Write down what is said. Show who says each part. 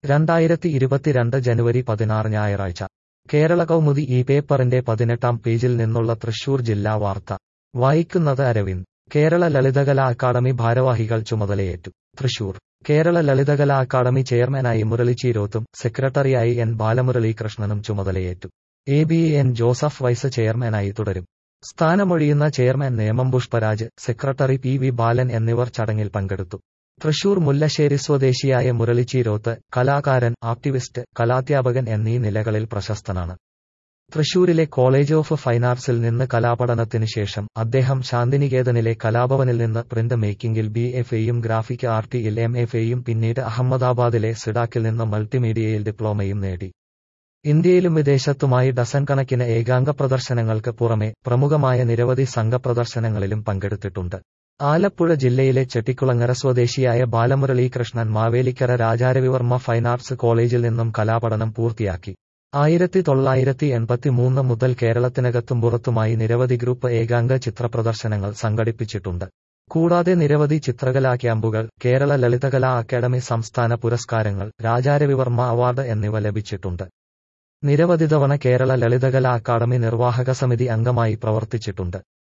Speaker 1: രണ്ടായിരത്തി ഇരുപത്തിരണ്ട് ജനുവരി പതിനാറ് ഞായറാഴ്ച കേരള കൗമുദി ഈ പേപ്പറിന്റെ പതിനെട്ടാം പേജിൽ നിന്നുള്ള തൃശൂർ ജില്ലാ വാർത്ത വായിക്കുന്നത് അരവിന്ദ് കേരള ലളിതകലാ അക്കാദമി ഭാരവാഹികൾ ചുമതലയേറ്റു തൃശൂർ കേരള ലളിതകലാ അക്കാദമി ചെയർമാനായി മുരളിച്ചീരോത്തും സെക്രട്ടറിയായി എൻ ബാലമുരളീകൃഷ്ണനും ചുമതലയേറ്റു A B N Joseph vice ചെയർമാനായി തുടരും സ്ഥാനമൊഴിയുന്ന chairman Nemom Pushparaj secretary P V Balan എന്നിവർ ചടങ്ങിൽ പങ്കെടുത്തു തൃശൂർ മുല്ലശ്ശേരി സ്വദേശിയായ മുരളിച്ചീരോത്ത് കലാകാരൻ ആക്ടിവിസ്റ്റ് കലാധ്യാപകൻ എന്നീ നിലകളിൽ പ്രശസ്തനാണ് തൃശൂരിലെ കോളേജ് ഓഫ് ഫൈൻ ആർട്സിൽ നിന്ന് കലാപഠനത്തിന് ശേഷം അദ്ദേഹം ശാന്തിനികേതനിലെ കലാഭവനിൽ നിന്ന് പ്രിന്റ് മേക്കിംഗിൽ ബി എഫ് എയും ഗ്രാഫിക് ആർട്ടിയിൽ എം എഫ് എയും പിന്നീട് അഹമ്മദാബാദിലെ സിഡാക്കിൽ നിന്ന് മൾട്ടിമീഡിയയിൽ ഡിപ്ലോമയും നേടി ഇന്ത്യയിലും വിദേശത്തുമായി ഡസൻ കണക്കിന് ഏകാംഗ പ്രദർശനങ്ങൾക്ക് പുറമെ പ്രമുഖമായ നിരവധി സംഘപ്രദർശനങ്ങളിലും പങ്കെടുത്തിട്ടുണ്ട് ആലപ്പുഴ ജില്ലയിലെ ചെട്ടിക്കുളങ്ങര സ്വദേശിയായ ബാലമുരളീകൃഷ്ണൻ മാവേലിക്കര രാജാരവിവർമ്മ ഫൈൻ ആർട്സ് കോളേജിൽ നിന്നും കലാപഠനം പൂർത്തിയാക്കി ആയിരത്തി തൊള്ളായിരത്തി എൺപത്തിമൂന്ന് മുതൽ കേരളത്തിനകത്തും പുറത്തുമായി നിരവധി ഗ്രൂപ്പ് ഏകാംഗ ചിത്ര പ്രദർശനങ്ങൾ സംഘടിപ്പിച്ചിട്ടുണ്ട് കൂടാതെ നിരവധി ചിത്രകലാ ക്യാമ്പുകൾ കേരള ലളിതകലാ അക്കാദമി സംസ്ഥാന പുരസ്കാരങ്ങൾ രാജാരവിവർമ്മ അവാർഡ് എന്നിവ ലഭിച്ചിട്ടുണ്ട് നിരവധി തവണ കേരള ലളിതകലാ അക്കാദമി നിർവാഹക സമിതി അംഗമായി പ്രവർത്തിച്ചിട്ടുണ്ട്